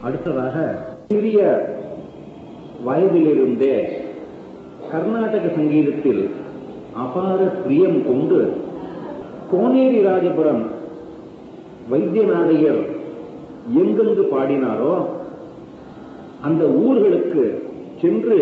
அடுத்ததாக சிறிய வயதிலிருந்தே கர்நாடக சங்கீதத்தில் அபார பிரியம் கொண்டு கோனேரி ராஜபுரம் வைத்தியநாதையர் எங்கெங்கு பாடினாரோ அந்த ஊர்களுக்கு சென்று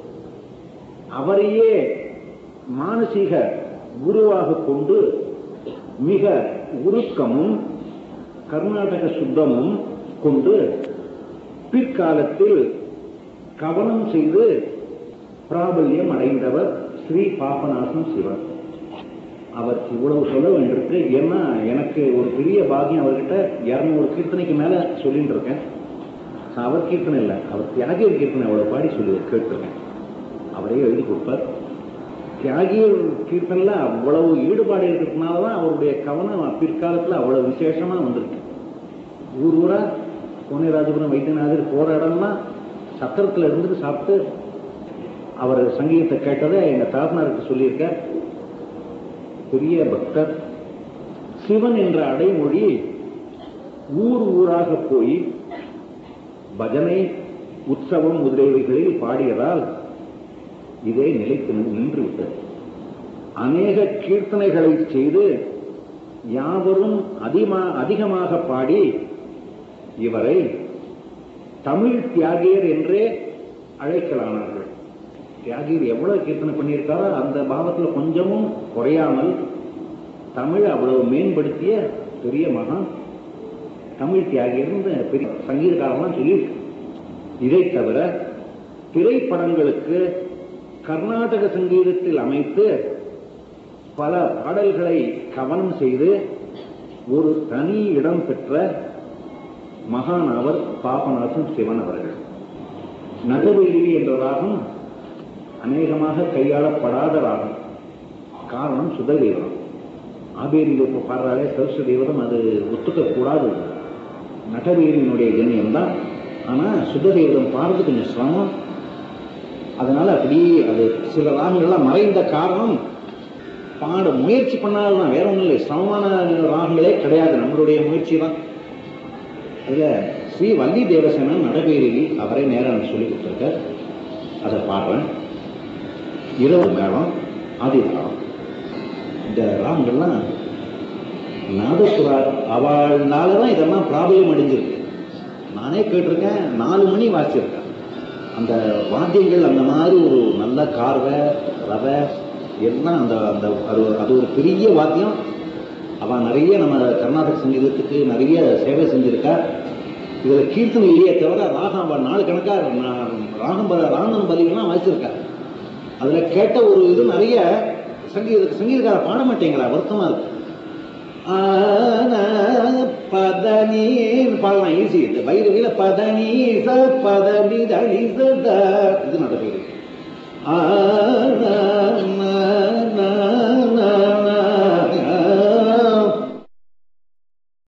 அவரையே மானசீக குருவாக கொண்டு மிக உருக்கமும் கர்நாடக சுத்தமும் கொண்டு பிற்காலத்தில் கவனம் செய்து பிராபல்யம் அடைந்தவர் ஸ்ரீ பாபநாசம் சிவன் அவர் இவ்வளவு சொல்ல வேண்டியிருக்கு ஏன்னா எனக்கு ஒரு பெரிய பாக்கியம் அவர்கிட்ட இருநூறு கீர்த்தனைக்கு மேல சொல்லிட்டு இருக்கேன் அவர் கீர்த்தனை இல்லை அவர் தியாகியர் கீர்த்தனை அவ்வளவு பாடி சொல்லி கேட்டிருக்கேன் அவரே எழுதி கொடுப்பார் தியாகியர் கீர்த்தனில் அவ்வளவு ஈடுபாடு இருக்கிறதுனால தான் அவருடைய கவனம் பிற்காலத்தில் அவ்வளவு விசேஷமா வந்திருக்கு ஊர் ஊரா கோனேராஜபுரம் வைத்தியநாதர் போற இடம்லாம் சத்திரத்தில் இருந்துட்டு சாப்பிட்டு அவர் சங்கீதத்தை கேட்டதை எங்க தாசனாருக்கு சொல்லியிருக்கார் பெரிய பக்தர் சிவன் என்ற அடைமொழி ஊர் ஊராக போய் பஜனை உற்சவம் முதலியவைகளில் பாடியதால் இதே நிலைத்து நின்று விட்டது அநேக கீர்த்தனைகளை செய்து யாவரும் அதிகமா அதிகமாக பாடி இவரை தமிழ் தியாகியர் என்றே அழைக்கலானார்கள் தியாகியர் எவ்வளவு கீர்த்தனை பண்ணியிருக்காரோ அந்த பாவத்துல கொஞ்சமும் குறையாமல் தமிழ் அவ்வளவு மேம்படுத்திய பெரிய மகான் தமிழ் தியாகியர் பெரிய சங்கீதக்காரம்லாம் சொல்லியிருக்கு இதை தவிர திரைப்படங்களுக்கு கர்நாடக சங்கீதத்தில் அமைத்து பல பாடல்களை கவனம் செய்து ஒரு தனி இடம் பெற்ற மகான் அவர் பாபநாசன் சிவன் அவர்கள் நகவேலி என்ற ராகம் அநேகமாக கையாளப்படாத ராகம் காரணம் சுததேவம் ஆபேரியில் இப்போ பாடுறாலே சரஸ்வ தேவதம் அது ஒத்துக்க கூடாது நகவேலியினுடைய கண்ணியம் தான் ஆனா சுததேவதம் பாடுறது கொஞ்சம் சிரமம் அதனால அப்படி அது சில ராகங்கள்லாம் மறைந்த காரணம் பாட முயற்சி பண்ணாதான் வேற ஒன்றும் இல்லை சமமான ராகங்களே கிடையாது நம்மளுடைய முயற்சி தான் அதுல ஸ்ரீ வள்ளி தேவசேனன் நடவேரி அவரே நேரம் சொல்லி கொடுத்துருக்கார் அதை பாடுறேன் இரவு மேளம் ஆதிதாளம் இந்த ராகங்கள்லாம் நாதசுரா அவள்னால தான் இதெல்லாம் ப்ராப்ளம் அடைஞ்சிருக்கு நானே கேட்டிருக்கேன் நாலு மணி வாசிச்சிருக்கேன் அந்த வாத்தியங்கள் அந்த மாதிரி ஒரு நல்ல கார்வை ரவை எல்லாம் அந்த அந்த அது அது ஒரு பெரிய வாத்தியம் அவன் நிறைய நம்ம கர்நாடக சங்கீதத்துக்கு நிறைய சேவை செஞ்சிருக்கா இதுல கீர்த்தனை இல்லையே தவிர ராகம் அவன் நாலு கணக்கா ராகம் பல ராமன் பலிகள்லாம் வாசிச்சிருக்கா அதுல கேட்ட ஒரு இது நிறைய சங்கீத சங்கீதக்கார பாட மாட்டேங்கிறா வருத்தமா இருக்கு பதனி பாடலாம் ஈஸி இந்த வைரவில பதனி ச பதனி தனி ச த இது நடக்குது ஆ